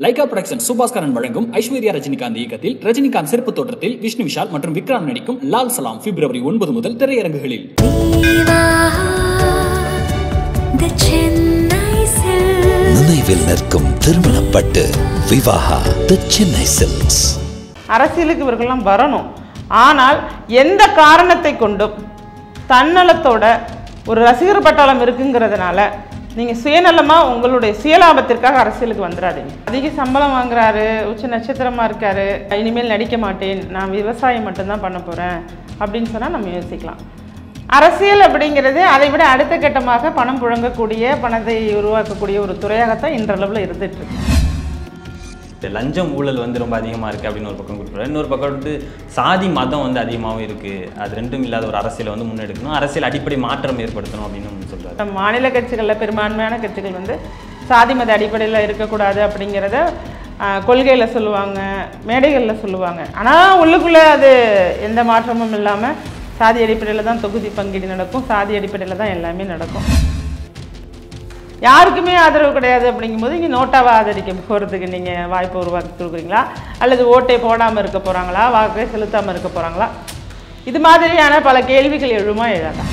Lyca production Subaskaran வழங்கும் ஐஸ்வர்யா ரஜினிகாந்த் இயக்கத்தில் ரஜினிகாந்த் சிறப்பு தோற்றத்தில் விஷ்ணு விஷால் மற்றும் விக்ராம் நடிக்கும் லால் சலாம் பிப்ரவரி ஒன்பது முதல் திரையரங்குகளில் Viva the Chennai Silks. நினைவில் நிற்கும் திருமணப்பட்டு விவாகா தி சென்னை சில்க்ஸ் அரசியலுக்கு இவர்கள்லாம் வரணும் ஆனால் எந்த காரணத்தை கொண்டும் தன்னலத்தோட ஒரு ரசிகர் பட்டாளம் இருக்குங்கிறதுனால நீங்கள் சுயநலமாக உங்களுடைய சுயலாபத்திற்காக அரசியலுக்கு வந்துடாதீங்க அதிக சம்பளம் வாங்குறாரு உச்ச நட்சத்திரமாக இருக்காரு இனிமேல் நடிக்க மாட்டேன் நான் விவசாயம் மட்டும்தான் பண்ண போகிறேன் அப்படின்னு சொன்னால் நம்ம யோசிக்கலாம் அரசியல் அப்படிங்கிறது அதை விட அடுத்த கட்டமாக பணம் புழங்கக்கூடிய பணத்தை உருவாக்கக்கூடிய ஒரு துறையாகத்தான் இன்றளவில் இருந்துட்டு இருக்கு இந்த லஞ்சம் ஊழல் வந்து ரொம்ப அதிகமாக இருக்குது அப்படின்னு ஒரு பக்கம் குறிப்பிட்றாரு இன்னொரு பக்கம் வந்து சாதி மதம் வந்து அதிகமாகவும் இருக்குது அது ரெண்டும் இல்லாத ஒரு அரசியலை வந்து முன்னெடுக்கணும் அரசியல் அடிப்படை மாற்றம் ஏற்படுத்தணும் அப்படின்னு சொல்றாரு நம்ம மாநில கட்சிகளில் பெரும்பான்மையான கட்சிகள் வந்து சாதி மத அடிப்படையில் இருக்கக்கூடாது அப்படிங்கிறத கொள்கையில் சொல்லுவாங்க மேடைகளில் சொல்லுவாங்க ஆனால் உள்ளுக்குள்ளே அது எந்த மாற்றமும் இல்லாமல் சாதி அடிப்படையில் தான் தொகுதி பங்கீடு நடக்கும் சாதி அடிப்படையில் தான் எல்லாமே நடக்கும் யாருக்குமே ஆதரவு கிடையாது அப்படிங்கும்போது இங்கே நோட்டாவை ஆதரிக்க போகிறதுக்கு நீங்கள் வாய்ப்பு உருவாக்கி கொடுக்குறீங்களா அல்லது ஓட்டை போடாமல் இருக்க போகிறாங்களா வாக்கை செலுத்தாமல் இருக்க போகிறாங்களா இது மாதிரியான பல கேள்விகள் எழுமா எழாதா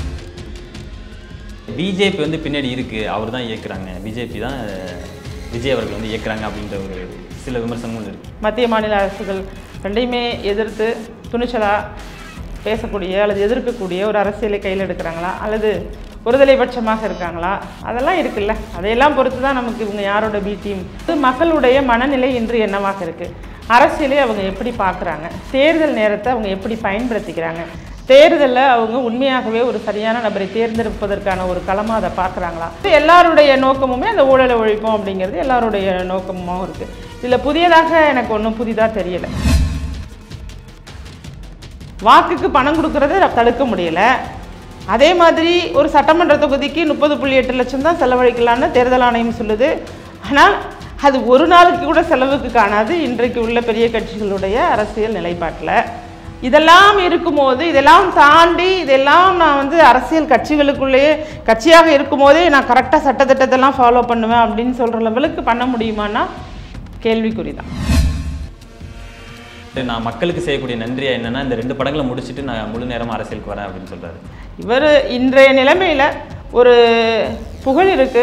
பிஜேபி வந்து பின்னாடி இருக்குது அவர் தான் இயக்குறாங்க பிஜேபி தான் அஹ், விஜய் அவர்கள் வந்து இயக்குறாங்க அப்படின்ற ஒரு சில விமர்சனங்கள் இருக்குது மத்திய மாநில அரசுகள் ரெண்டையுமே எதிர்த்து துணிச்சலாக பேசக்கூடிய அல்லது எதிர்க்கக்கூடிய ஒரு அரசியலை கையில் எடுக்கிறாங்களா அல்லது ஒருதலைபட்சமாக இருக்காங்களா அதெல்லாம் இருக்குல்ல அதையெல்லாம் பொறுத்து தான் நமக்கு இவங்க யாரோட பி டீம் மக்களுடைய மனநிலை இன்று என்னவாக இருக்குது அரசியலை அவங்க எப்படி பார்க்குறாங்க தேர்தல் நேரத்தை அவங்க எப்படி பயன்படுத்திக்கிறாங்க தேர்தலில் அவங்க உண்மையாகவே ஒரு சரியான நபரை தேர்ந்தெடுப்பதற்கான ஒரு களமாக அதை பார்க்குறாங்களா எல்லாருடைய நோக்கமுமே அந்த ஊழலை ஒழிப்போம் அப்படிங்கிறது எல்லாருடைய நோக்கமும் இருக்குது இதில் புதியதாக எனக்கு ஒன்றும் புதிதாக தெரியலை வாக்குக்கு பணம் கொடுக்கறத தடுக்க முடியல அதே மாதிரி ஒரு சட்டமன்ற தொகுதிக்கு முப்பது புள்ளி எட்டு லட்சம் தான் செலவழிக்கலான்னு தேர்தல் ஆணையம் சொல்லுது ஆனால் அது ஒரு நாளுக்கு கூட செலவுக்கு காணாது இன்றைக்கு உள்ள பெரிய கட்சிகளுடைய அரசியல் நிலைப்பாட்டில் இதெல்லாம் இருக்கும்போது இதெல்லாம் தாண்டி இதெல்லாம் நான் வந்து அரசியல் கட்சிகளுக்குள்ளேயே கட்சியாக இருக்கும்போதே நான் கரெக்டாக சட்டத்திட்டத்தெல்லாம் ஃபாலோ பண்ணுவேன் அப்படின்னு சொல்கிற லெவலுக்கு பண்ண முடியுமான்னா கேள்விக்குறி தான் நான் மக்களுக்கு செய்யக்கூடிய நன்றியா என்னன்னா இந்த ரெண்டு படங்களை முடிச்சுட்டு நான் முழு நேரமாக அரசியலுக்கு வரேன் அப்படின்னு சொல்றாரு இவர் இன்றைய நிலைமையில் ஒரு புகழ் இருக்குது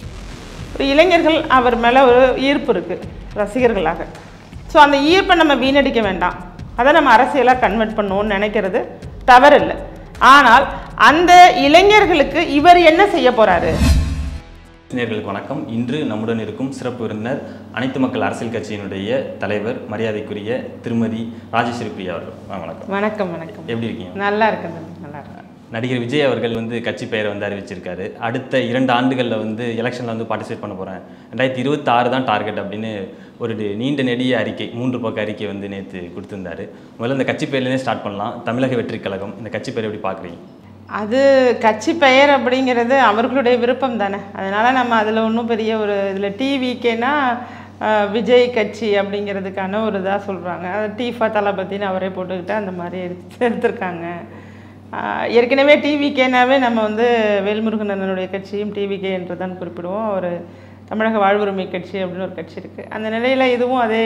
ஒரு இளைஞர்கள் அவர் மேலே ஒரு ஈர்ப்பு இருக்குது ரசிகர்களாக ஸோ அந்த ஈர்ப்பை நம்ம வீணடிக்க வேண்டாம் அதை நம்ம அரசியலாக கன்வெர்ட் பண்ணுவோம்னு நினைக்கிறது தவறில்லை ஆனால் அந்த இளைஞர்களுக்கு இவர் என்ன செய்ய போகிறாரு நேர்களுக்கு வணக்கம் இன்று நம்முடன் இருக்கும் சிறப்பு விருந்தினர் அனைத்து மக்கள் அரசியல் கட்சியினுடைய தலைவர் மரியாதைக்குரிய திருமதி ராஜேஸ்வரி பிரியா அவர்கள் வாங்க, வணக்கம் வணக்கம் வணக்கம் எப்படி இருக்கீங்க நல்லா இருக்குது நல்லா இருக்கு நடிகர் விஜய் அவர்கள் வந்து கட்சி பெயரை வந்து அறிவிச்சிருக்காரு அடுத்த இரண்டு ஆண்டுகளில் வந்து எலெக்ஷனில் வந்து பார்ட்டிசிபேட் பண்ண போகிறேன் ரெண்டாயிரத்தி இருபத்தாறு தான் டார்கெட் அப்படின்னு ஒரு டி- நீண்ட நெடிய அறிக்கை மூன்று பக்க அறிக்கை வந்து நேற்று கொடுத்திருந்தாரு முதல்ல இந்த கட்சி பெயர்லேருந்தே ஸ்டார்ட் பண்ணலாம் தமிழக வெற்றி கழகம் இந்த கட்சி பெயரை எப்படி பார்க்குறீங்க அது கட்சி பெயர் அப்படிங்கிறது அவர்களுடைய விருப்பம் தானே அதனால் நம்ம அதில் ஒன்றும் பெரிய ஒரு இதில் டிவிக்கேனா விஜய் கட்சி அப்படிங்கிறதுக்கான ஒரு இதாக சொல்கிறாங்க அது டீஃபா தளபதினு அவரே போட்டுக்கிட்டு அந்த மாதிரி எடுத்து எடுத்திருக்காங்க ஆஹ் ஏற்கனவே டிவிகேனாவே நம்ம வந்து வேல்முருகன் அண்ணனுடைய கட்சியும் டிவிகே என்று தான் குறிப்பிடுவோம் ஒரு தமிழக வாழ்வுரிமை கட்சி அப்படின்னு ஒரு கட்சி இருக்குது அந்த நிலையில் இதுவும் அதே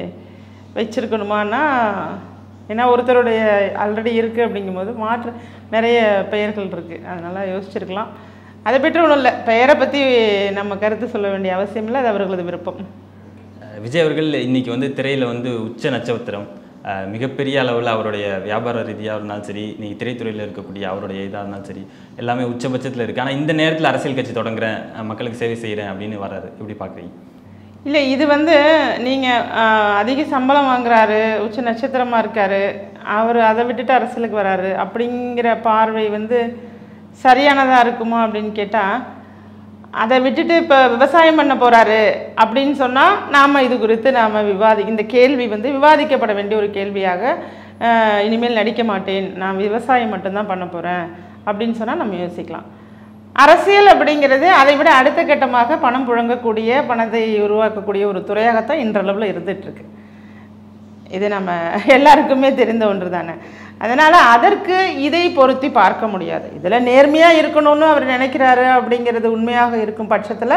வச்சிருக்கணுமான்னா ஏன்னா ஒருத்தருடைய ஆல்ரெடி இருக்குது அப்படிங்கும்போது மாற்று நிறைய பெயர்கள் இருக்குது அதனால் யோசிச்சிருக்கலாம் அதை பற்றி ஒன்றும் இல்லை பெயரை பற்றி நம்ம கருத்து சொல்ல வேண்டிய அவசியம் இல்லை அது அவர்களது விருப்பம் அஹ் விஜய் அவர்கள் இன்னைக்கு வந்து திரையில் வந்து உச்ச நட்சத்திரம் அஹ் மிகப்பெரிய அளவில் அவருடைய வியாபார ரீதியாக இருந்தாலும் சரி இன்னைக்கு திரைத்துறையில் இருக்கக்கூடிய அவருடைய இதாக இருந்தாலும் சரி எல்லாமே உச்சபட்சத்தில் இருக்குது ஆனால் இந்த நேரத்தில் அரசியல் கட்சி தொடங்குறேன் அஹ் மக்களுக்கு சேவை செய்கிறேன் அப்படின்னு வராரு எப்படி பார்க்குறீங்க இல்லை இது வந்து நீங்கள் அதிக சம்பளம் வாங்குறாரு உச்ச நட்சத்திரமாக இருக்காரு அவர் அதை விட்டுட்டு அரசியலுக்கு வராரு அப்படிங்கிற பார்வை வந்து சரியானதாக இருக்குமா அப்படின்னு கேட்டால் அதை விட்டுட்டு இப்போ விவசாயம் பண்ண போகிறாரு அப்படின்னு சொன்னால் நாம் இது குறித்து நாம் விவாதி இந்த கேள்வி வந்து விவாதிக்கப்பட வேண்டிய ஒரு கேள்வியாக ஆஹ், இனிமேல் நடிக்க மாட்டேன் நான் விவசாயம் மட்டும்தான் பண்ண போகிறேன் அப்படின்னு சொன்னால் நம்ம யோசிக்கலாம் அரசியல் அப்படிங்கிறது அதை விட அடுத்த கட்டமாக பணம் புழங்கக்கூடிய பணத்தை உருவாக்கக்கூடிய ஒரு துறையாகத்தான் இன்றளவில் இருந்துகிட்ருக்கு இது நம்ம எல்லாருக்குமே தெரிந்த ஒன்று தானே அதனால் அதற்கு இதை பொருத்தி பார்க்க முடியாது இதில் நேர்மையாக இருக்கணும்னு அவர் நினைக்கிறாரு அப்படிங்கிறது உண்மையாக இருக்கும் பட்சத்தில்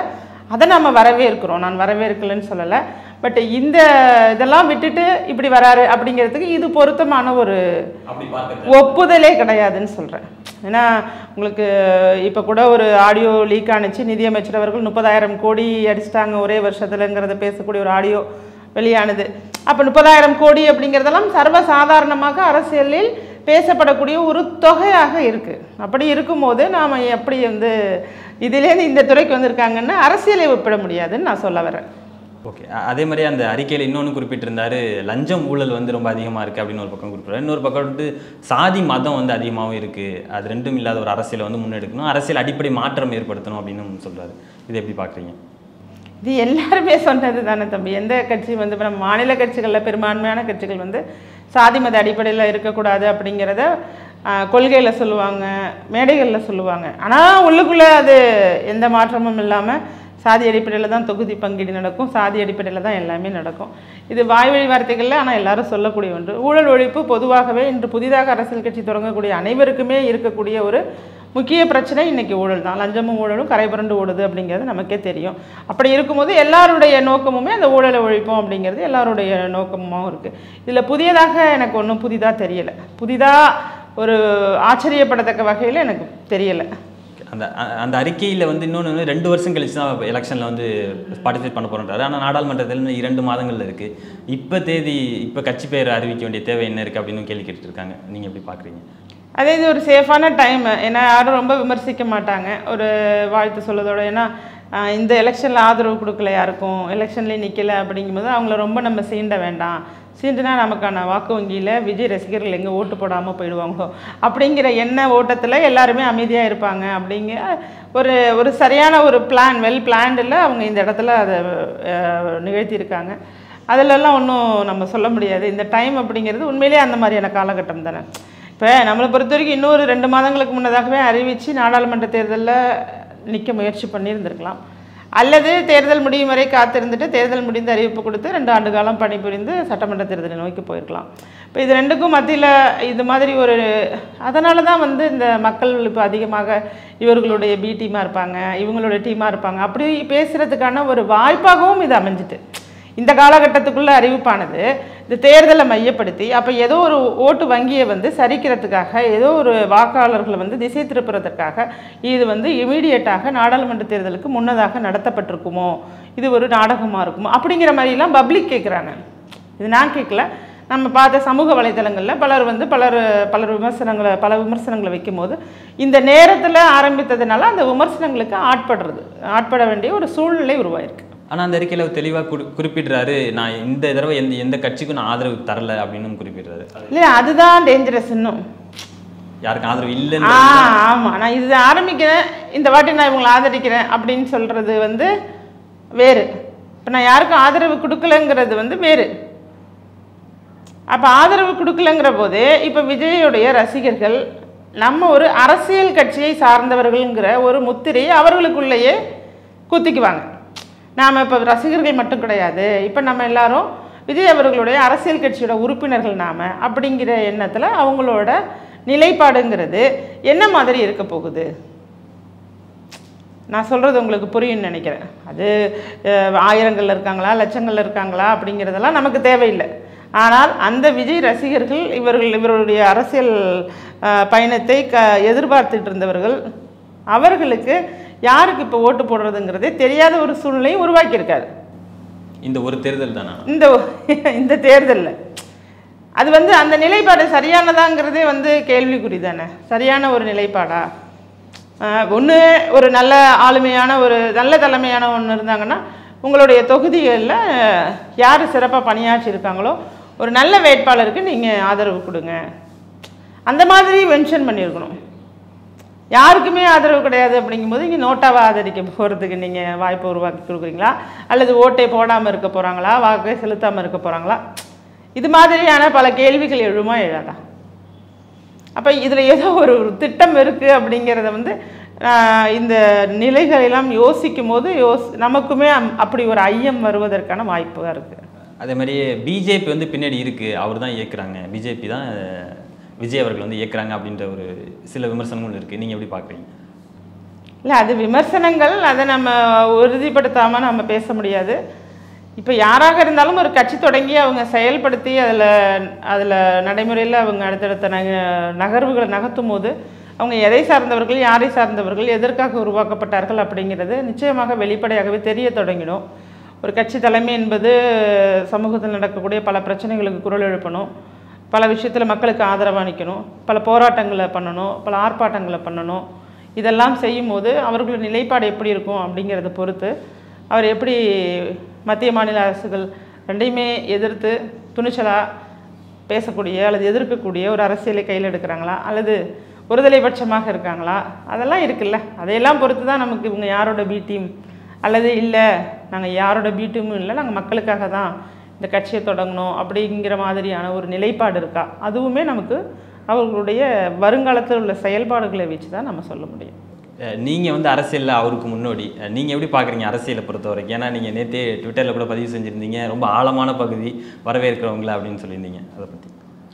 அதை நம்ம வரவேற்கிறோம் நான் வரவேற்கலைன்னு சொல்லலை பட் இந்த இதெல்லாம் விட்டுட்டு இப்படி வராரு அப்படிங்கிறதுக்கு இது பொருத்தமான ஒரு அப்படி பார்க்க ஒப்புதலே கிடையாதுன்னு சொல்கிறேன் ஏன்னா உங்களுக்கு இப்போ கூட ஒரு ஆடியோ லீக் ஆனுச்சு நிதியமைச்சர் அவர்கள் முப்பதாயிரம் கோடி அடிச்சிட்டாங்க ஒரே வருஷத்துலங்கிறத பேசக்கூடிய ஒரு ஆடியோ வெளியானது அப்போ முப்பதாயிரம் கோடி அப்படிங்கிறதெல்லாம் சர்வசாதாரணமாக அரசியலில் பேசப்படக்கூடிய ஒரு தொகையாக இருக்குது அப்படி இருக்கும்போது நாம் எப்படி வந்து இதிலேருந்து இந்த துறைக்கு வந்திருக்காங்கன்னு அரசியலை ஒப்பிட முடியாதுன்னு நான் சொல்ல வரேன் ஓகே அதே மாதிரி அந்த அறிக்கையில் இன்னொன்று குறிப்பிட்டிருந்தாரு லஞ்சம் ஊழல் வந்து ரொம்ப அதிகமாக இருக்குது அப்படின்னு ஒரு பக்கம் குறிப்பிட்றாரு இன்னொரு பக்கம் வந்து சாதி மதம் வந்து அதிகமாகவும் இருக்குது அது ரெண்டும் இல்லாத ஒரு அரசியலை வந்து முன்னெடுக்கணும் அரசியல் அடிப்படை மாற்றம் ஏற்படுத்தணும் அப்படின்னு சொல்றாரு இதை எப்படி பார்க்குறீங்க இது எல்லாருமே சொன்னது தானே தம்பி எந்த கட்சி வந்து இப்போ நம்ம மாநில கட்சிகளில் பெரும்பான்மையான கட்சிகள் வந்து சாதி மத அடிப்படையில் இருக்கக்கூடாது அப்படிங்கிறத கொள்கையில் சொல்லுவாங்க மேடைகளில் சொல்லுவாங்க ஆனால் உள்ளுக்குள்ளே அது எந்த மாற்றமும் இல்லாமல் சாதி அடிப்படையில் தான் தொகுதி பங்கீடு நடக்கும் சாதி அடிப்படையில் தான் எல்லாமே நடக்கும் இது வாய்வழி வார்த்தைகளில் ஆனால் எல்லாரும் சொல்லக்கூடிய ஒன்று ஊழல் ஒழிப்பு பொதுவாகவே இன்று புதிதாக அரசியல் கட்சி தொடங்கக்கூடிய அனைவருக்குமே இருக்கக்கூடிய ஒரு முக்கிய பிரச்சனை இன்னைக்கு ஊழல் தான் லஞ்சமும் ஊழலும் கரை புரண்டு ஓடுது அப்படிங்கிறது நமக்கே தெரியும் அப்படி இருக்கும்போது எல்லாருடைய நோக்கமுமே அந்த ஊழலை ஒழிப்போம் அப்படிங்கிறது எல்லாருடைய நோக்கமும் இருக்குது இதில் புதியதாக எனக்கு ஒன்றும் புதிதாக தெரியலை புதிதாக ஒரு ஆச்சரியப்படத்தக்க வகையில் எனக்கு தெரியலை அந்த அ- அந்த அறிக்கையில் வந்து இன்னொன்று வந்து ரெண்டு வருஷம் கழிச்சு தான் எலெக்ஷனில் வந்து பார்ட்டிசிபேட் பண்ண போகிறன்றாரு ஆனால் நாடாளுமன்றத்தில் இன்னும் இரண்டு மாதங்கள்ல இருக்குது இப்போ தேதி இப்போ கட்சி பெயர் அறிவிக்க வேண்டிய தேவை என்ன இருக்குது அப்படின்னு கேள்வி கேட்டுட்டு இருக்காங்க நீங்கள் எப்படி பார்க்குறீங்க அதே இது ஒரு சேஃபான டைம் ஏன்னா யாரும் ரொம்ப விமர்சிக்க மாட்டாங்க ஒரு வாழ்த்து சொல்லதோட ஏன்னா ஆஹ், இந்த எலெக்ஷனில் ஆதரவு கொடுக்கல யாருக்கும் எலெக்ஷன்லேயே நிற்கல அப்படிங்கும்போது அவங்கள ரொம்ப நம்ம சீண்ட வேண்டாம் சீண்டுனா நமக்கான வாக்கு வங்கியில் விஜய் ரசிகர்கள் எங்கே ஓட்டு போடாமல் போயிடுவாங்களோ அப்படிங்கிற எண்ண ஓட்டத்தில் எல்லாருமே அமைதியாக இருப்பாங்க அப்படிங்கிற ஒரு ஒரு சரியான ஒரு பிளான் வெல் பிளான்டில் அவங்க இந்த இடத்துல அதை அஹ், நிகழ்த்தியிருக்காங்க அதிலெல்லாம் ஒன்றும் நம்ம சொல்ல முடியாது இந்த டைம் அப்படிங்கிறது உண்மையிலேயே அந்த மாதிரியான காலகட்டம் தானே இப்போ நம்மளை பொறுத்த வரைக்கும் இன்னொரு ரெண்டு மாதங்களுக்கு முன்னதாகவே அறிவித்து நாடாளுமன்ற தேர்தலில் நிற்க முயற்சி பண்ணியிருந்திருக்கலாம் அல்லது தேர்தல் முடியும் வரை காத்திருந்துட்டு தேர்தல் முடிந்து அறிவிப்பு கொடுத்து ரெண்டு ஆண்டு காலம் பணிபுரிந்து சட்டமன்ற தேர்தலை நோக்கி போயிருக்கலாம் இப்போ இது ரெண்டுக்கும் மத்தியில் இது மாதிரி ஒரு அதனால தான் வந்து இந்த மக்கள் இப்போ அதிகமாக இவர்களுடைய பி டீமாக இருப்பாங்க இவங்களுடைய டீமாக இருப்பாங்க அப்படி பேசுகிறதுக்கான ஒரு வாய்ப்பாகவும் இது அமைஞ்சிட்டு இந்த காலகட்டத்துக்குள்ள அறிவிப்பானது இந்த தேர்தலை மையப்படுத்தி அப்போ ஏதோ ஒரு ஓட்டு வங்கியை வந்து சரிக்கிறதுக்காக ஏதோ ஒரு வாக்காளர்களை வந்து திசை திருப்புறதற்காக இது வந்து இமீடியட்டாக நாடாளுமன்ற தேர்தலுக்கு முன்னதாக நடத்தப்பட்டிருக்குமோ இது ஒரு நாடகமாக இருக்குமோ அப்படிங்கிற மாதிரிலாம் பப்ளிக் கேட்குறாங்க இது நான் கேட்கல நம்ம பார்த்த சமூக வலைதளங்களில் பலர் வந்து பலர் பலர் விமர்சனங்களை பல விமர்சனங்களை வைக்கும்போது இந்த நேரத்தில் ஆரம்பித்ததுனால அந்த விமர்சனங்களுக்கு ஆட்படுறது ஆட்பட வேண்டிய ஒரு சூழ்நிலை உருவாயிருக்கு ஆனால் அந்த அறிக்கையில் தெளிவாக குறி குறிப்பிடுறாரு நான் இந்த தடவை எந்த எந்த கட்சிக்கும் நான் ஆதரவு தரல அப்படின்னு குறிப்பிடுறாரு இல்லையா அதுதான் டேஞ்சரஸ் இன்னும் யாருக்கும் ஆதரவு ஆ இல்லைன்னு ஆமாம் நான் இது ஆரம்பிக்கிறேன் இந்த வாட்டி நான் இவங்களை ஆதரிக்கிறேன் அப்படின்னு சொல்கிறது வந்து வேறு இப்போ நான் யாருக்கும் ஆதரவு கொடுக்கலங்கிறது வந்து வேறு அப்போ ஆதரவு கொடுக்கலங்கிற போது இப்போ விஜயோடைய ரசிகர்கள் நம்ம ஒரு அரசியல் கட்சியை சார்ந்தவர்கள்ங்கிற ஒரு முத்திரையை அவர்களுக்குள்ளேயே குத்திக்குவாங்க நாம் இப்போ ரசிகர்கள் மட்டும் கிடையாது இப்போ நம்ம எல்லாரும் விஜய் அவர்களுடைய அரசியல் கட்சியோட உறுப்பினர்கள் நாம அப்படிங்கிற எண்ணத்தில் அவங்களோட நிலைப்பாடுங்கிறது என்ன மாதிரி இருக்க போகுது நான் சொல்கிறது உங்களுக்கு புரியும்னு நினைக்கிறேன் அது அஹ், ஆயிரங்கள்ல இருக்காங்களா லட்சங்கள்ல இருக்காங்களா அப்படிங்கிறதெல்லாம் நமக்கு தேவையில்லை ஆனால் அந்த விஜய் ரசிகர்கள் இவர்கள் இவருடைய அரசியல் அஹ், பயணத்தை க எதிர்பார்த்துட்டு இருந்தவர்கள் அவர்களுக்கு யாருக்கு இப்போ ஓட்டு போடுறதுங்கிறதே தெரியாத ஒரு சூழ்நிலையும் உருவாக்கியிருக்காரு இந்த ஒரு தேர்தல் தானா இந்த இந்த தேர்தலில் அது வந்து அந்த நிலைப்பாடு சரியானதாங்கிறதே வந்து கேள்விக்குறி தானே சரியான ஒரு நிலைப்பாடா ஒன்று ஒரு நல்ல ஆளுமையான ஒரு நல்ல தலைமையான ஒன்று இருந்தாங்கன்னா உங்களுடைய தொகுதிகளில் யார் சிறப்பாக பணியாற்றி இருக்காங்களோ ஒரு நல்ல வேட்பாளருக்கு நீங்கள் ஆதரவு கொடுங்க அந்த மாதிரி மென்ஷன் பண்ணியிருக்கணும் யாருக்குமே ஆதரவு கிடையாது அப்படிங்கும்போது இங்கே நோட்டாவை ஆதரிக்க போகிறதுக்கு நீங்கள் வாய்ப்பை உருவாக்கி கொடுக்குறீங்களா அல்லது ஓட்டை போடாமல் இருக்க போகிறாங்களா வாக்கை செலுத்தாமல் இருக்க போகிறாங்களா இது மாதிரியான பல கேள்விகள் எழுமா எழாதா அப்போ இதில் ஏதோ ஒரு ஒரு திட்டம் இருக்குது அப்படிங்கிறத வந்து ஆஹ், இந்த நிலைகளெல்லாம் யோசிக்கும் போது யோஸ் நமக்குமே அம்- அப்படி ஒரு ஐயம் வருவதற்கான வாய்ப்பு இருக்குது அதே மாதிரி பிஜேபி வந்து பின்னாடி இருக்கு அவர் தான் இயக்குறாங்க பிஜேபி தான் அஹ், விஜய் அவர்கள் வந்து இயக்குறாங்க அப்படின்ற ஒரு சில விமர்சனங்கள் இருக்கு நீங்க எப்படி பார்க்குறீங்க இல்லை அது விமர்சனங்கள் அதை நம்ம உறுதிப்படுத்தாமல் நம்ம பேச முடியாது இப்போ யாராக இருந்தாலும் ஒரு கட்சி தொடங்கி அவங்க செயல்படுத்தி அதில் அதில் நடைமுறையில் அவங்க அடுத்தடுத்த நக நகர்வுகளை நகர்த்தும் போது அவங்க எதை சார்ந்தவர்கள் யாரை சார்ந்தவர்கள் எதற்காக உருவாக்கப்பட்டார்கள் அப்படிங்கிறது நிச்சயமாக வெளிப்படையாகவே தெரிய தொடங்கிடும் ஒரு கட்சி தலைமை என்பது சமூகத்தில் நடக்கக்கூடிய பல பிரச்சனைகளுக்கு குரல் எழுப்பணும் பல விஷயத்தில் மக்களுக்கு ஆதரவாக நிற்கணும் பல போராட்டங்களை பண்ணணும் பல ஆர்ப்பாட்டங்களை பண்ணணும் இதெல்லாம் செய்யும்போது அவர்களோட நிலைப்பாடு எப்படி இருக்கும் அப்படிங்கிறத பொறுத்து அவர் எப்படி மத்திய மாநில அரசுகள் ரெண்டையுமே எதிர்த்து துணிச்சலாக பேசக்கூடிய அல்லது எதிர்க்கக்கூடிய ஒரு அரசியலை கையில் எடுக்கிறாங்களா அல்லது ஒருதலைபட்சமாக இருக்காங்களா அதெல்லாம் இருக்குல்ல அதையெல்லாம் பொறுத்து தான் நமக்கு இவங்க யாரோட பி டீம் அல்லது இல்லை நாங்கள் யாரோட பி டீமும் இல்லை நாங்கள் மக்களுக்காக தான் இந்த கட்சியை தொடங்கணும் அப்படிங்கிற மாதிரியான ஒரு நிலைப்பாடு இருக்கா அதுவுமே நமக்கு அவர்களுடைய வருங்காலத்தில் உள்ள செயல்பாடுகளை வச்சு தான் நம்ம சொல்ல முடியும் அஹ் நீங்க வந்து அரசியல்ல அவருக்கு முன்னோடி அஹ் நீங்க எப்படி பாக்குறீங்க அரசியலை பொறுத்த வரைக்கும் ஏன்னா நீங்க நேத்தே ட்விட்டர்ல கூட பதிவு செஞ்சிருந்தீங்க ரொம்ப ஆழமான பகுதி வரவேற்கிறவங்கள அப்படின்னு சொல்லியிருந்தீங்க அதை பத்தி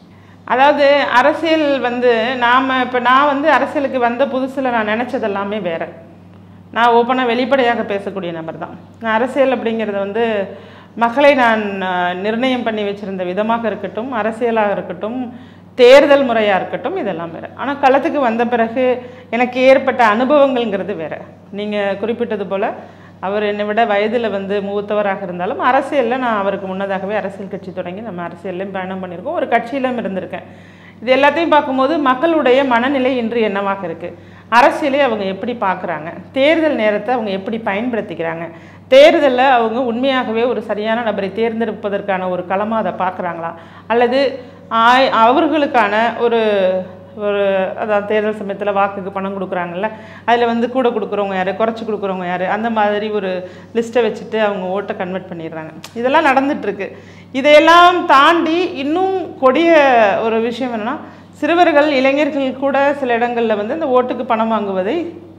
அதாவது அரசியல் வந்து நாம் இப்போ நான் வந்து அரசியலுக்கு வந்த புதுசில் நான் நினச்சது எல்லாமே வேறு நான் ஓப்பனாக வெளிப்படையாக பேசக்கூடிய நபர் தான் நான் அரசியல் அப்படிங்கிறது வந்து மக்களை நான் அஹ், நிர்ணயம் பண்ணி வச்சுருந்த விதமாக இருக்கட்டும் அரசியலாக இருக்கட்டும் தேர்தல் முறையாக இருக்கட்டும் இதெல்லாம் வேறு ஆனால் களத்துக்கு வந்த பிறகு எனக்கு ஏற்பட்ட அனுபவங்கள்ங்கிறது வேறு நீங்கள் குறிப்பிட்டது போல் அவர் என்னை விட வயதில் வந்து மூத்தவராக இருந்தாலும் அரசியலில் நான் அவருக்கு முன்னதாகவே அரசியல் கட்சி தொடங்கி நம்ம அரசியல்லையும் பயணம் பண்ணியிருக்கோம் ஒரு கட்சியிலும் இருந்திருக்கேன் இது எல்லாத்தையும் பார்க்கும்போது மக்களுடைய மனநிலை இன்று என்னவாக இருக்குது அரசியலை அவங்க எப்படி பார்க்குறாங்க தேர்தல் நேரத்தை அவங்க எப்படி பயன்படுத்திக்கிறாங்க தேர்தலில் அவங்க உண்மையாகவே ஒரு சரியான நபரை தேர்ந்தெடுப்பதற்கான ஒரு களமாக அதை பார்க்குறாங்களா அல்லது ஆய்- அவர்களுக்கான ஒரு ஒரு அதான் தேர்தல் சமயத்தில் வாக்குக்கு பணம் கொடுக்குறாங்கல்ல அதில் வந்து கூட கொடுக்குறவங்க யார் குறைச்சி கொடுக்குறவங்க யார் அந்த மாதிரி ஒரு லிஸ்ட்டை வச்சுட்டு அவங்க ஓட்டை கன்வெர்ட் பண்ணிடுறாங்க இதெல்லாம் நடந்துட்டுருக்கு இதையெல்லாம் தாண்டி இன்னும் கொடிய ஒரு விஷயம் என்னென்னா சிறுவர்கள் இளைஞர்கள் கூட சில இடங்களில் வந்து இந்த ஓட்டுக்கு பணம் வாங்குவதை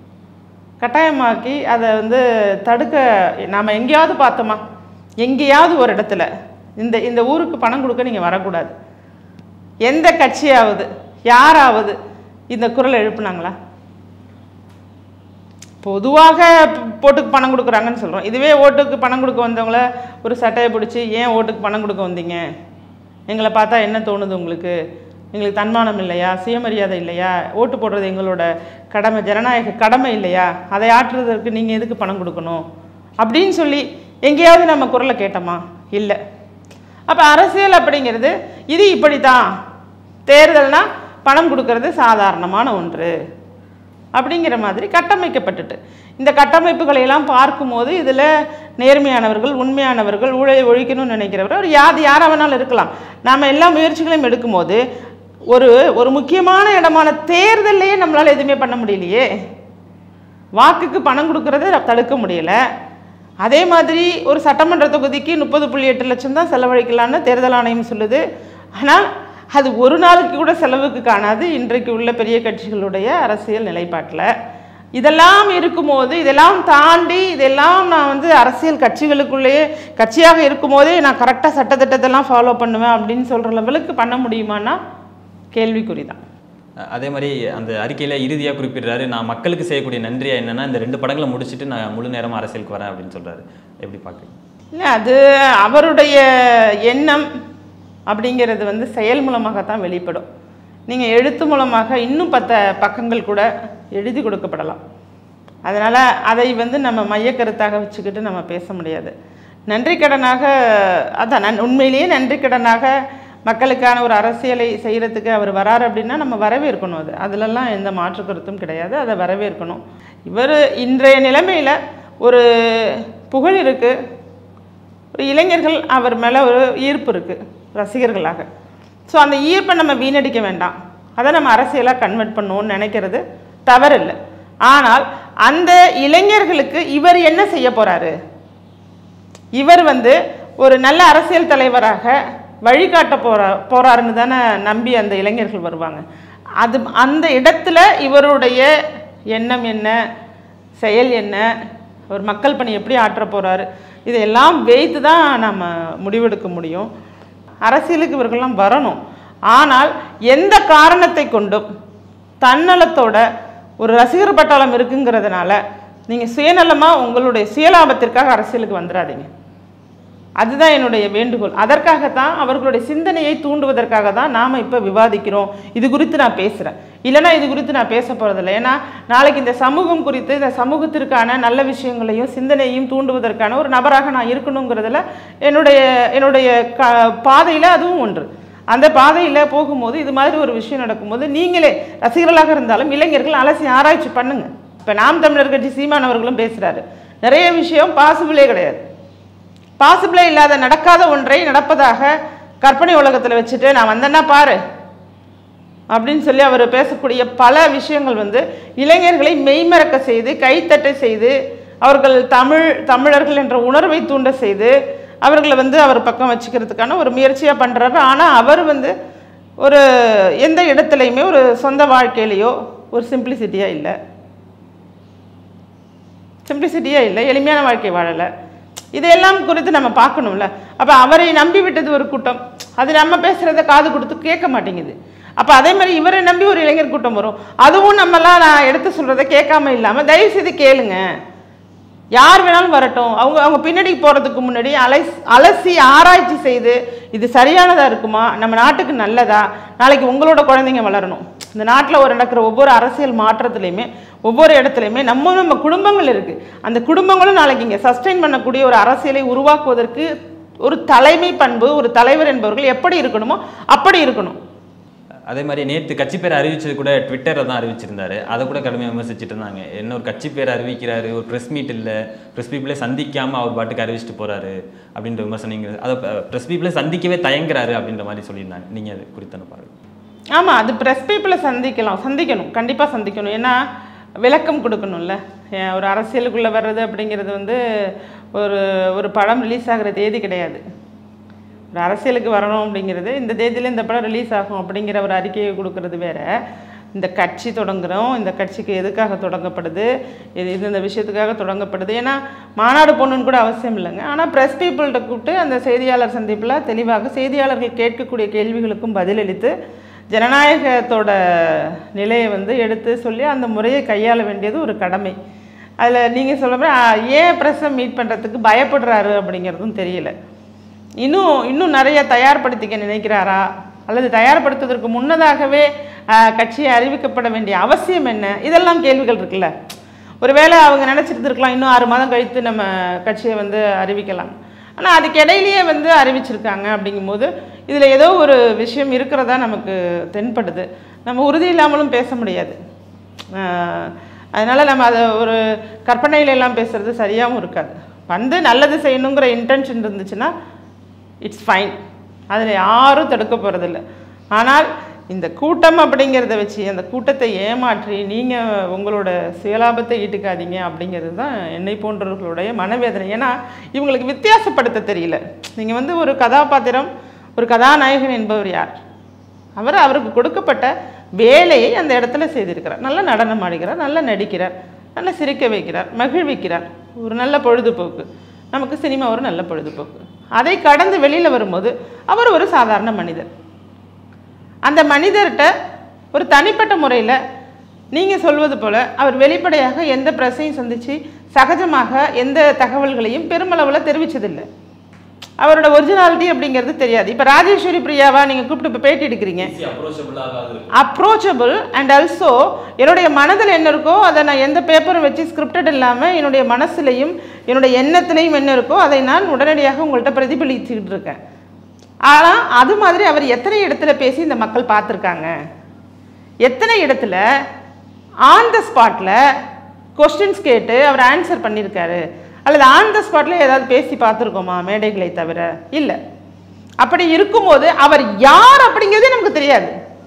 கட்டாயமாக்கி அதை வந்து தடுக்க நாம் எங்கேயாவது பார்த்தோமா எங்கேயாவது ஒரு இடத்துல இந்த இந்த ஊருக்கு பணம் கொடுக்க நீங்கள் வரக்கூடாது எந்த கட்சியாவது யாராவது இந்த குரல் எழுப்புனாங்களா பொதுவாக ப- ஓட்டுக்கு பணம் கொடுக்குறாங்கன்னு சொல்கிறோம் இதுவே ஓட்டுக்கு பணம் கொடுக்க வந்தவங்கள ஒரு சட்டையை பிடிச்சி ஏன் ஓட்டுக்கு பணம் கொடுக்க வந்தீங்க எங்களை பார்த்தா என்ன தோணுது உங்களுக்கு எங்களுக்கு தன்மானம் இல்லையா சுயமரியாதை இல்லையா ஓட்டு போடுறது எங்களோட கடமை ஜனநாயக கடமை இல்லையா அதை ஆற்றுவதற்கு நீங்கள் எதுக்கு பணம் கொடுக்கணும் அப்படின்னு சொல்லி எங்கேயாவது நம்ம குரலை கேட்டோமா இல்லை அப்போ அரசியல் அப்படிங்கிறது இது இப்படி தான் தேர்தல்னா பணம் கொடுக்கறது சாதாரணமான ஒன்று அப்படிங்கிற மாதிரி கட்டமைக்கப்பட்டுட்டு இந்த கட்டமைப்புகளை எல்லாம் பார்க்கும்போது இதில் நேர்மையானவர்கள் உண்மையானவர்கள் ஊழலை ஒழிக்கணும்னு நினைக்கிறவர் ஒரு யாது யாராக வேணாலும் இருக்கலாம் நாம் எல்லா முயற்சிகளையும் எடுக்கும்போது ஒரு ஒரு முக்கியமான இடமான தேர்தல்லையே நம்மளால் எதுவுமே பண்ண முடியலையே வாக்குக்கு பணம் கொடுக்கறத தடுக்க முடியல அதே மாதிரி ஒரு சட்டமன்ற தொகுதிக்கு முப்பது புள்ளி எட்டு லட்சம் தான் செலவழிக்கலான்னு தேர்தல் ஆணையம் சொல்லுது ஆனால் அது ஒரு நாளுக்கு கூட செலவுக்கு காணாது இன்றைக்கு உள்ள பெரிய கட்சிகளுடைய அரசியல் நிலைப்பாட்டில் இதெல்லாம் இருக்கும்போது இதெல்லாம் தாண்டி இதெல்லாம் நான் வந்து அரசியல் கட்சிகளுக்குள்ளேயே கட்சியாக இருக்கும்போதே நான் கரெக்டாக சட்டத்திட்டத்தெல்லாம் ஃபாலோ பண்ணுவேன் அப்படின்னு சொல்கிற லெவலுக்கு பண்ண முடியுமான்னா கேள்விக்குறி தான் அஹ் அதே மாதிரி அந்த அறிக்கையில இறுதியா குறிப்பிடுறாரு நான் மக்களுக்கு செய்யக்கூடிய நன்றியா என்னன்னா இந்த ரெண்டு படங்களை முடிச்சுட்டு நான் முழு நேரமா அரசியலுக்கு வரேன் அப்படின்னு சொல்றாரு எப்படி பார்க்குறீங்க இல்லை அது அவருடைய எண்ணம் அப்படிங்கிறது வந்து செயல் மூலமாகத்தான் வெளிப்படும் நீங்கள் எழுத்து மூலமாக இன்னும் பத்த பக்கங்கள் கூட எழுதி கொடுக்கப்படலாம் அதனால் அதை வந்து நம்ம மையக்கருத்தாக வச்சுக்கிட்டு நம்ம பேச முடியாது நன்றி கடனாக அதான் நன் உண்மையிலேயே நன்றி கடனாக மக்களுக்கான ஒரு அரசியலை செய்கிறதுக்கு அவர் வராரு அப்படின்னா நம்ம வரவேற்கணும் அது அதிலெல்லாம் எந்த மாற்று கருத்தும் கிடையாது அதை வரவேற்கணும் இவர் இன்றைய நிலைமையில் ஒரு புகழ் இருக்குது ஒரு இளைஞர்கள் அவர் மேலே ஒரு ஈர்ப்பு இருக்குது ரசிகர்களாக ஸோ அந்த ஈர்ப்பை நம்ம வீணடிக்க வேண்டாம் அதை நம்ம அரசியலாக கன்வெர்ட் பண்ணுவோம்னு நினைக்கிறது தவறில்லை ஆனால் அந்த இளைஞர்களுக்கு இவர் என்ன செய்ய போகிறாரு இவர் வந்து ஒரு நல்ல அரசியல் தலைவராக வழிகாட்ட போறா போறாருன்னு தானே நம்பி அந்த இளைஞர்கள் வருவாங்க அது அந்த இடத்துல இவருடைய எண்ணம் என்ன செயல் என்ன ஒரு மக்கள் பணி எப்படி ஆற்ற போறாரு இதையெல்லாம் வைத்து தான் நம்ம முடிவெடுக்க முடியும் அரசியலுக்கு இவர்கள்லாம் வரணும் ஆனால் எந்த காரணத்தை கொண்டும் தன்னலத்தோட ஒரு ரசிகர் பட்டாளம் இருக்குங்கிறதுனால நீங்கள் சுயநலமாக உங்களுடைய சுயலாபத்திற்காக அரசியலுக்கு வந்துடாதீங்க அதுதான் என்னுடைய வேண்டுகோள் அதற்காகத்தான் அவர்களுடைய சிந்தனையை தூண்டுவதற்காக தான் நாம் இப்போ விவாதிக்கிறோம் இது குறித்து நான் பேசுகிறேன் இல்லைன்னா இது குறித்து நான் பேச போகிறதில்ல ஏன்னா நாளைக்கு இந்த சமூகம் குறித்து இந்த சமூகத்திற்கான நல்ல விஷயங்களையும் சிந்தனையும் தூண்டுவதற்கான ஒரு நபராக நான் இருக்கணுங்கிறதுல என்னுடைய என்னுடைய க பாதையில் அதுவும் ஒன்று அந்த பாதையில் போகும்போது இது மாதிரி ஒரு விஷயம் நடக்கும்போது நீங்களே ரசிகர்களாக இருந்தாலும் இளைஞர்கள் அலசி ஆராய்ச்சி பண்ணுங்க இப்போ நாம் தமிழர் கட்சி சீமான் அவர்களும் பேசுகிறாரு நிறைய விஷயம் பாசிபிளே கிடையாது பாசிபிளே இல்லாத நடக்காத ஒன்றை நடப்பதாக கற்பனை உலகத்தில் வச்சுட்டு நான் வந்தேன்னா பாரு அப்படின்னு சொல்லி அவர் பேசக்கூடிய பல விஷயங்கள் வந்து இளைஞர்களை மெய்மறக்க செய்து கைத்தட்ட செய்து அவர்கள் தமிழ் தமிழர்கள் என்ற உணர்வை தூண்ட செய்து அவர்களை வந்து அவர் பக்கம் வச்சுக்கிறதுக்கான ஒரு முயற்சியாக பண்ணுறாரு ஆனால் அவர் வந்து ஒரு எந்த இடத்துலையுமே ஒரு சொந்த வாழ்க்கையிலையோ ஒரு சிம்பிளிசிட்டியாக இல்லை சிம்பிளிசிட்டியாக இல்லை எளிமையான வாழ்க்கை வாழலை இதையெல்லாம் குறித்து நம்ம பார்க்கணும்ல அப்போ அவரை நம்பி விட்டது ஒரு கூட்டம் அது நம்ம பேசுகிறத காது கொடுத்து கேட்க மாட்டேங்குது அப்போ அதே மாதிரி இவரை நம்பி ஒரு இளைஞர் கூட்டம் வரும் அதுவும் நம்மலாம் நான் எடுத்து சொல்கிறத கேட்காம இல்லாமல் தயவு செய்து கேளுங்க யார் வேணாலும் வரட்டும் அவங்க அவங்க பின்னாடி போகிறதுக்கு முன்னாடி அலசி அலசி ஆராய்ச்சி செய்து இது சரியானதாக இருக்குமா நம்ம நாட்டுக்கு நல்லதா நாளைக்கு உங்களோட குழந்தைங்க வளரணும் இந்த நாட்டில் ஒரு நடக்கிற ஒவ்வொரு அரசியல் மாற்றத்துலையுமே ஒவ்வொரு இடத்துலையுமே நம்ம நம்ம குடும்பங்கள் இருக்குது அந்த குடும்பங்களும் நாளைக்கு இங்கே சஸ்டெயின் பண்ணக்கூடிய ஒரு அரசியலை உருவாக்குவதற்கு ஒரு தலைமை பண்பு ஒரு தலைவர் என்பவர்கள் எப்படி இருக்கணுமோ அப்படி இருக்கணும் அதே மாதிரி நேற்று கட்சி பேர் அறிவிச்சது கூட ட்விட்டரில் தான் அறிவிச்சிருந்தாரு அதை கூட கடுமையாக விமர்சிச்சுட்டு இருந்தாங்க என்ன ஒரு கட்சி பேர் அறிவிக்கிறாரு ஒரு ப்ரெஸ் மீட் இல்லை ப்ரெஸ் பீப்புளே சந்திக்காமல் அவர் பாட்டுக்கு அறிவிச்சிட்டு போறாரு அப்படின்ற விமர்சனங்கள் அதை ப்ரெஸ் பீப்புளே சந்திக்கவே தயங்குறாரு அப்படின்ற மாதிரி சொல்லியிருந்தாங்க நீங்கள் அது குறித்தான பார்வை ஆமாம் அது ப்ரெஸ் பீப்புளை சந்திக்கலாம் சந்திக்கணும் கண்டிப்பாக சந்திக்கணும் ஏன்னா விளக்கம் கொடுக்கணும்ல ஏன் ஒரு அரசியலுக்குள்ளே வர்றது அப்படிங்கிறது வந்து ஒரு ஒரு படம் ரிலீஸ் ஆகிற தேதி கிடையாது ஒரு அரசியலுக்கு வரணும் அப்படிங்கிறது இந்த தேதியில் இந்த படம் ரிலீஸ் ஆகும் அப்படிங்கிற ஒரு அறிக்கையை கொடுக்கறது வேற இந்த கட்சி தொடங்குறோம் இந்த கட்சிக்கு எதுக்காக தொடங்கப்படுது இது இது இந்த விஷயத்துக்காக தொடங்கப்படுது ஏன்னா மாநாடு போகணுன்னு கூட அவசியம் இல்லைங்க ஆனால் ப்ரெஸ் பீப்புள்கிட்ட கூப்பிட்டு அந்த செய்தியாளர் சந்திப்பில் தெளிவாக செய்தியாளர்கள் கேட்கக்கூடிய கேள்விகளுக்கும் பதிலளித்து ஜனநாயகத்தோட நிலையை வந்து எடுத்து சொல்லி அந்த முறையை கையாள வேண்டியது ஒரு கடமை அதில் நீங்கள் சொல்ல மாதிரி, ஆ, ஏன் ப்ரெஸ்ஸை மீட் பண்ணுறதுக்கு பயப்படுறாரு அப்படிங்கிறதும் தெரியல இன்னும் இன்னும் நிறைய தயார்படுத்திக்க நினைக்கிறாரா அல்லது தயார்படுத்துவதற்கு முன்னதாகவே ஆ, கட்சியை அறிவிக்கப்பட வேண்டிய அவசியம் என்ன இதெல்லாம் கேள்விகள் இருக்குல்ல ஒருவேளை அவங்க நினச்சிட்டு இருக்கலாம் இன்னும் ஆறு மாதம் கழித்து நம்ம கட்சியை வந்து அறிவிக்கலாம் ஆனால் அதுக்கு இடையிலேயே வந்து அறிவிச்சிருக்காங்க அப்படிங்கும்போது இதில் ஏதோ ஒரு விஷயம் இருக்கிறதா நமக்கு தென்படுது நம்ம உறுதி இல்லாமலும் பேச முடியாது ஆஹ் அதனால நம்ம அதை ஒரு கற்பனையில எல்லாம் பேசுறது சரியாகவும் இருக்காது வந்து நல்லது செய்யணுங்கிற இன்டென்ஷன் இருந்துச்சுன்னா இட்ஸ் ஃபைன் அதில் யாரும் தடுக்க போகிறதில்ல ஆனால் இந்த கூட்டம் அப்படிங்கிறத வச்சு அந்த கூட்டத்தை ஏமாற்றி நீங்கள் உங்களோட சுயலாபத்தை ஈட்டுக்காதீங்க அப்படிங்கிறது தான் என்னை போன்றவர்களுடைய மனவேதனை ஏன்னா இவங்களுக்கு வித்தியாசப்படுத்த தெரியல நீங்கள் வந்து ஒரு கதாபாத்திரம் ஒரு கதாநாயகன் என்பவர் யார் அவர் அவருக்கு கொடுக்கப்பட்ட வேலையை அந்த இடத்துல செய்திருக்கிறார் நல்ல நடனம் ஆடுகிறார் நல்லா நடிக்கிறார் நல்லா சிரிக்க வைக்கிறார் மகிழ்விக்கிறார் ஒரு நல்ல பொழுதுபோக்கு நமக்கு சினிமா ஒரு நல்ல பொழுதுபோக்கு அதை கடந்து வெளியில் வரும்போது அவர் ஒரு சாதாரண மனிதர் அந்த மனிதர்கிட்ட ஒரு தனிப்பட்ட முறையில் நீங்கள் சொல்வது போல் அவர் வெளிப்படையாக எந்த பிரச்சனையும் சந்தித்து சகஜமாக எந்த தகவல்களையும் பெருமளவில் தெரிவித்ததில்லை அவரோட ஒரிஜினாலிட்டி அப்படிங்கிறது தெரியாது இப்போ ராஜேஸ்வரி பிரியாவா நீங்கள் கூப்பிட்டு இப்போ பேட்டி எடுக்கிறீங்க அப்ரோச்சபிள் அண்ட் ஆல்சோ என்னுடைய மனதில் என்ன இருக்கோ அதை நான் எந்த பேப்பரும் வச்சு ஸ்கிரிப்டட் இல்லாமல் என்னுடைய மனசுலையும் என்னுடைய எண்ணத்துலையும் என்ன இருக்கோ அதை நான் உடனடியாக உங்கள்கிட்ட பிரதிபலிச்சுக்கிட்டு இருக்கேன் ஆனால் அது மாதிரி அவர் எத்தனை இடத்துல பேசி இந்த மக்கள் பார்த்துருக்காங்க எத்தனை இடத்துல ஆன் த ஸ்பாட்டில் கொஸ்டின்ஸ் கேட்டு அவர் ஆன்சர் பண்ணியிருக்காரு அல்லது ஆன் த ஸ்பாட்டில் ஏதாவது பேசி பார்த்துருக்கோமா மேடைகளை தவிர இல்லை அப்படி இருக்கும்போது அவர் யார் அப்படிங்கிறதே நமக்கு தெரியாது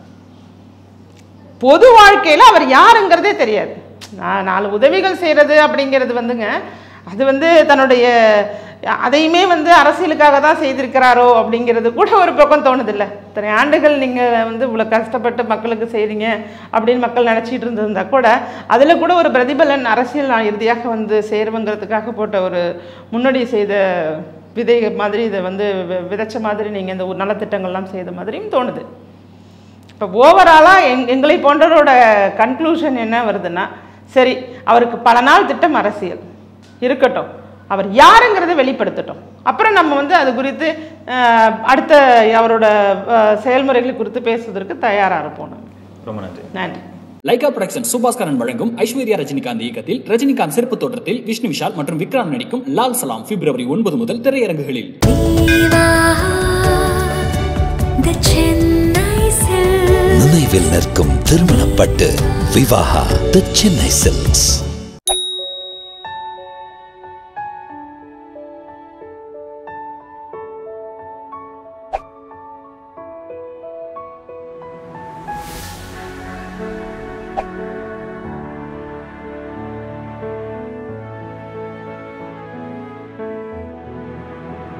பொது வாழ்க்கையில் அவர் யாருங்கிறதே தெரியாது நான் நாலு உதவிகள் செய்கிறது அப்படிங்கிறது வந்துங்க அது வந்து தன்னுடைய அதையுமே வந்து அரசியலுக்காக தான் செய்திருக்கிறாரோ அப்படிங்கிறது கூட ஒரு பக்கம் தோணுதில்ல இத்தனை ஆண்டுகள் நீங்கள் வந்து இவ்வளோ கஷ்டப்பட்டு மக்களுக்கு செய்கிறீங்க அப்படின்னு மக்கள் நினச்சிட்டு இருந்திருந்தா கூட அதில் கூட ஒரு பிரதிபலன் அரசியல் நான் இறுதியாக வந்து சேருவங்கிறதுக்காக போட்ட ஒரு முன்னோடி செய்த விதை மாதிரி இதை வந்து வி- விதைச்ச மாதிரி நீங்கள் இந்த ஒரு நலத்திட்டங்கள்லாம் செய்த மாதிரியும் தோணுது இப்போ ஓவராலாக எங் எங்களை போன்றவரோட கன்க்ளூஷன் என்ன வருதுன்னா சரி அவருக்கு பல நாள் திட்டம் அரசியல் இருக்கட்டும் அவர் யாருங்கிறத வெளிப்படுத்தட்டும் அப்புறம் நம்ம வந்து அது குறித்து அஹ், அடுத்த அவரோட அஹ், செயல்முறைகள் குறித்து பேசுவதற்கு தயாராக இருப்போம் நம்ம. ரொம்ப நன்றி நன்றி லைகா புரொடக்ஷன் சுபாஸ்கரன் வழங்கும் ஐஸ்வர்யா ரஜினிகாந்த் இயக்கத்தில் ரஜினிகாந்த் செருப்பு தோற்றத்தில் விஷ்ணு விஷால் மற்றும் விக்ராம் நடிக்கும் லால் சலாம் பிப்ரவரி ஒன்பது முதல் திரையரங்குகளில் Viva the Chennai Silks. நினைவில் நிற்கும் திருமணப்பட்டு விவாகா தி சென்னை சில்க்ஸ்